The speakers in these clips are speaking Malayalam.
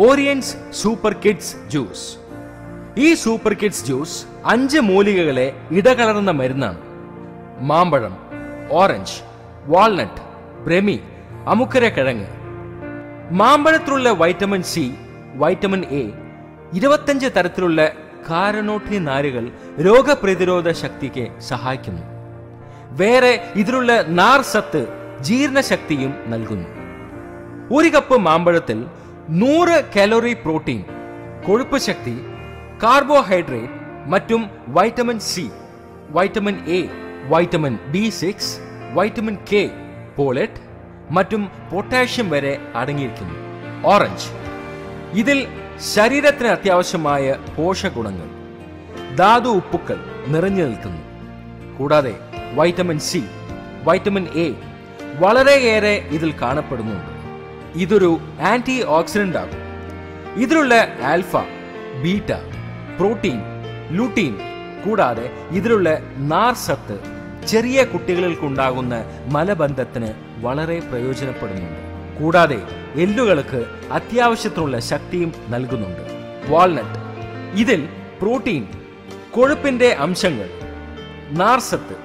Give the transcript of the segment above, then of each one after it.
ഓറിയൻസ് സൂപ്പർ കിഡ്സ് ജ്യൂസ് ഈ സൂപ്പർ കിഡ്സ് ജ്യൂസ് അഞ്ച് മൂലികകളെ ഇടകലർന്ന മരുന്നാണ് മാമ്പഴം ഓറഞ്ച് വാൾനട്ട് ബ്രമി അമുക്കര കിഴങ്ങ് മാമ്പഴത്തിലുള്ള വൈറ്റമിൻ സി വൈറ്റമിൻ എ ഇരുപത്തഞ്ച് തരത്തിലുള്ള കാരനോട്ടി നാരുകൾ രോഗപ്രതിരോധ ശക്തിക്ക് സഹായിക്കുന്നു വേറെ ഇതിലുള്ള നാർ സത്ത് ജീർണശക്തിയും നൽകുന്നു ഒരു കപ്പ് മാമ്പഴത്തിൽ നൂറ് കാലോറി പ്രോട്ടീൻ കൊഴുപ്പ് ശക്തി കാർബോഹൈഡ്രേറ്റ് മറ്റും vitamin C vitamin A vitamin B six vitamin K folate മറ്റും പൊട്ടാഷ്യം വരെ അടങ്ങിയിരിക്കുന്നു ഓറഞ്ച് ഇതിൽ ശരീരത്തിന് അത്യാവശ്യമായ പോഷകഗുണങ്ങൾ ധാതു ഉപ്പുക്കൾ നിറഞ്ഞു നിൽക്കുന്നു കൂടാതെ വൈറ്റമിൻ സി വൈറ്റമിൻ എ വളരെയേറെ ഇതിൽ കാണപ്പെടുന്നുണ്ട് ഇതൊരു ആന്റി ഓക്സിഡന്റ് ആകും ഇതിലുള്ള ആൽഫ ബീറ്റ പ്രോട്ടീൻ ലൂട്ടീൻ കൂടാതെ ഇതിലുള്ള നാർ സത്ത് ചെറിയ കുട്ടികൾക്കുണ്ടാകുന്ന മലബന്ധത്തിന് വളരെ പ്രയോജനപ്പെടുന്നുണ്ട് കൂടാതെ എല്ലുകൾക്ക് അത്യാവശ്യത്തിനുള്ള ശക്തിയും നൽകുന്നുണ്ട് വാൾനട്ട് ഇതിൽ പ്രോട്ടീൻ കൊഴുപ്പിന്റെ അംശങ്ങൾ നാർസത്ത്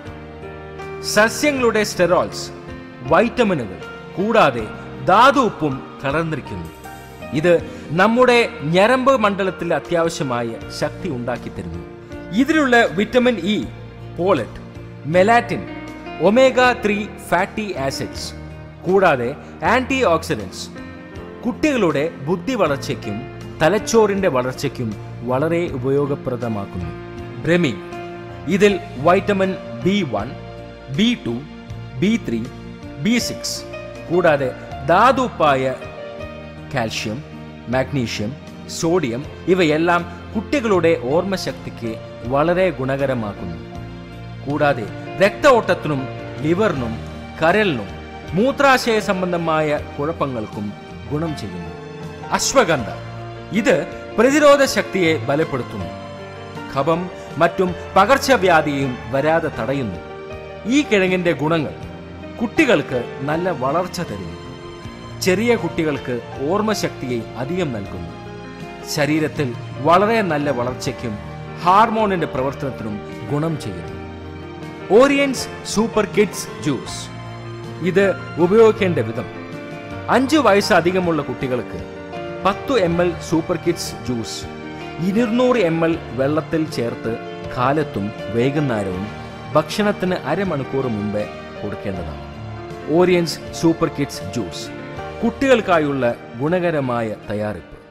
സസ്യങ്ങളുടെ സ്റ്റെറോൾസ് വൈറ്റമിനുകൾ കൂടാതെ ധാതു ഉപ്പും കലർന്നിരിക്കുന്നു ഇത് നമ്മുടെ ഞരമ്പ് മണ്ഡലത്തിൽ അത്യാവശ്യമായ ശക്തി ഉണ്ടാക്കി തരുന്നു ഇതിലുള്ള vitamin E folate melatonin omega three fatty acids കൂടാതെ ആന്റി ഓക്സിഡൻസ് കുട്ടികളുടെ ബുദ്ധി വളർച്ചയ്ക്കും തലച്ചോറിന്റെ വളർച്ചയ്ക്കും വളരെ ഉപയോഗപ്രദമാക്കുന്നു ബ്രമി ഇതിൽ vitamin B one B two B three B six കൂടാതെ ധാതുപ്പായ കാൽഷ്യം മാഗ്നീഷ്യം സോഡിയം ഇവയെല്ലാം കുട്ടികളുടെ ഓർമ്മശക്തിക്ക് വളരെ ഗുണകരമാക്കുന്നു കൂടാതെ രക്ത ഓട്ടത്തിനും ലിവറിനും കരളിനും മൂത്രാശയ സംബന്ധമായ കുഴപ്പങ്ങൾക്കും ഗുണം ചെയ്യുന്നു അശ്വഗന്ധ ഇത് പ്രതിരോധ ശക്തിയെ ബലപ്പെടുത്തുന്നു കഫം മറ്റും പകർച്ചവ്യാധിയും വരാതെ തടയുന്നു ഈ കിഴങ്ങിന്റെ ഗുണങ്ങൾ കുട്ടികൾക്ക് നല്ല വളർച്ച തരുന്നു ചെറിയ കുട്ടികൾക്ക് ഓർമ്മശക്തിയെ അധികം നൽകുന്നു ശരീരത്തിൽ വളരെ നല്ല വളർച്ചയ്ക്കും ഹാർമോണിന്റെ പ്രവർത്തനത്തിനും ഗുണം ചെയ്യുന്നു ഓറിയൻസ് സൂപ്പർ കിഡ്സ് ജ്യൂസ് ഇത് ഉപയോഗിക്കേണ്ട വിധം അഞ്ചു വയസ്സ് അധികമുള്ള കുട്ടികൾക്ക് പത്തു M L super kids juice ഇരുന്നൂറ് എം എൽ വെള്ളത്തിൽ ചേർത്ത് കാലത്തും വൈകുന്നേരവും ഭക്ഷണത്തിന് അരമണിക്കൂർ മുമ്പേ കൊടുക്കേണ്ടതാണ് ഓറിയൻസ് സൂപ്പർ കിഡ്സ് ജ്യൂസ് കുട്ടികൾക്കായുള്ള ഗുണകരമായ തയ്യാറെടുപ്പ്